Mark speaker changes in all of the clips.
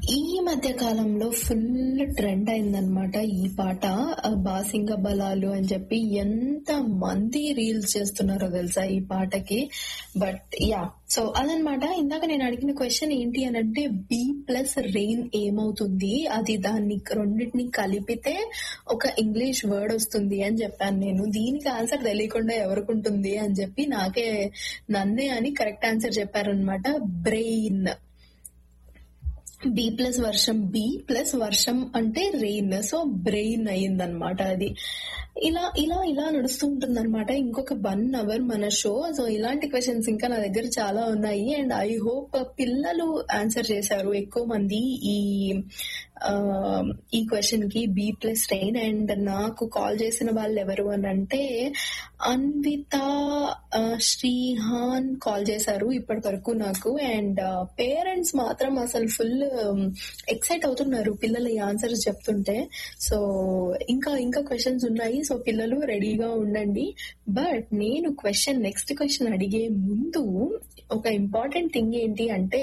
Speaker 1: ఈ మధ్య కాలంలో ఫుల్ ట్రెండ్ అయిందనమాట ఈ పాట ఆ బాసింగ బలాలు అని చెప్పి ఎంత మంది రీల్స్ చేస్తున్నారో తెలుసా ఈ పాటకి బట్ యా సో అదనమాట ఇందాక నేను అడిగిన క్వశ్చన్ ఏంటి అని అంటే బి ప్లస్ రెయిన్ ఏమవుతుంది అది దాన్ని రెండింటిని కలిపితే ఒక ఇంగ్లీష్ వర్డ్ వస్తుంది అని చెప్పాను నేను దీనికి ఆన్సర్ తెలియకుండా ఎవరికి ఉంటుంది అని చెప్పి నాకే నన్నే అని కరెక్ట్ ఆన్సర్ చెప్పారనమాట బ్రెయిన్ బి ప్లస్ వర్షం బి ప్లస్ వర్షం అంటే రెయిన్ సో బ్రెయిన్ అయిందనమాట అది ఇలా ఇలా ఇలా నడుస్తూ ఉంటుంది అనమాట ఇంకొక వన్ అవర్ మన షో సో ఇలాంటి క్వశ్చన్స్ ఇంకా నా దగ్గర చాలా ఉన్నాయి అండ్ ఐ హోప్ పిల్లలు ఆన్సర్ చేశారు ఎక్కువ మంది ఈ ఆ, ఈ క్వశ్చన్ కి బి ప్లస్ రెయిన్ అండ్ నాకు కాల్ చేసిన వాళ్ళు ఎవరు అని అంటే అన్విత ఆ, శ్రీహాన్ కాల్ చేశారు ఇప్పటి వరకు నాకు అండ్ పేరెంట్స్ మాత్రం అసలు ఫుల్ ఎక్సైట్ అవుతున్నారు పిల్లలు ఈ ఆన్సర్స్ చెప్తుంటే సో ఇంకా ఇంకా క్వశ్చన్స్ ఉన్నాయి సో పిల్లలు రెడీగా ఉండండి బట్ నేను క్వశ్చన్ నెక్స్ట్ క్వశ్చన్ అడిగే ముందు ఒక ఇంపార్టెంట్ థింగ్ ఏంటి అంటే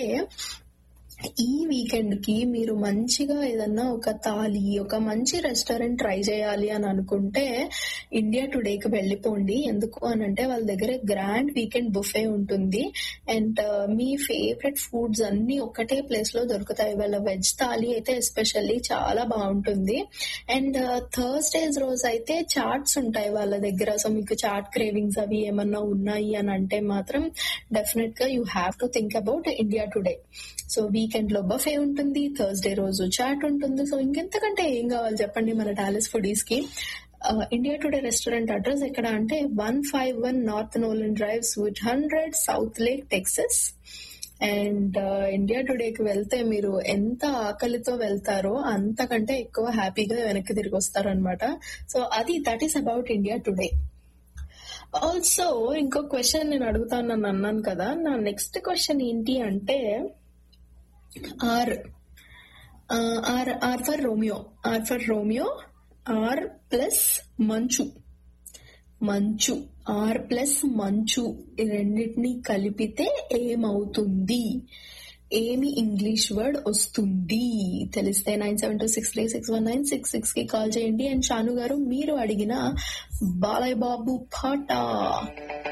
Speaker 1: ఈ వీకెండ్ కి మీరు మంచిగా ఏదన్నా ఒక తాలి ఒక మంచి రెస్టారెంట్ ట్రై చేయాలి అని అనుకుంటే ఇండియా టుడేకి వెళ్ళిపోండి ఎందుకు అని అంటే వాళ్ళ దగ్గర గ్రాండ్ వీకెండ్ బుఫే ఉంటుంది అండ్ మీ ఫేవరెట్ ఫుడ్స్ అన్ని ఒకటే ప్లేస్ లో దొరుకుతాయి వాళ్ళ వెజ్ థాలీ అయితే ఎస్పెషల్లీ చాలా బాగుంటుంది అండ్ థర్స్డేస్ రోజు అయితే చాట్స్ ఉంటాయి వాళ్ళ దగ్గర సో మీకు చాట్ క్రేవింగ్స్ అవి ఏమన్నా ఉన్నాయి అని అంటే మాత్రం డెఫినెట్ గా you have to think about India Today so weekend లో బఫే ఉంటుంది థర్స్డే రోజు చాట్ ఉంటుంది సో ఇంకెంతకంటే ఏం కావాలి చెప్పండి మన డాలస్ ఫుడీస్ కి ఇండియా టుడే రెస్టారెంట్ అడ్రస్ ఎక్కడ అంటే one five one north Nolan drive suite hundred Southlake Texas and India టుడేకి వెళ్తే మీరు ఎంత ఆకలితో వెళ్తారో అంతకంటే ఎక్కువ హ్యాపీగా వెనక్కి తిరిగి వస్తారనమాట సో అది that is about India Today also ఇంకో క్వశ్చన్ నేను అడుగుతానని అన్నాను కదా నా నెక్స్ట్ క్వశ్చన్ ఏంటి అంటే R R R for Romeo R for Romeo R plus మంచు మంచు ఆర్ ప్లస్ మంచు ఈ రెండింటిని కలిపితే ఏమవుతుంది ఏమి ఇంగ్లీష్ వర్డ్ వస్తుంది తెలిస్తే nine seven two six three six one nine six six కి కాల్ చేయండి అండ్ షాను గారు మీరు అడిగిన బాలయ్య బాబు పాట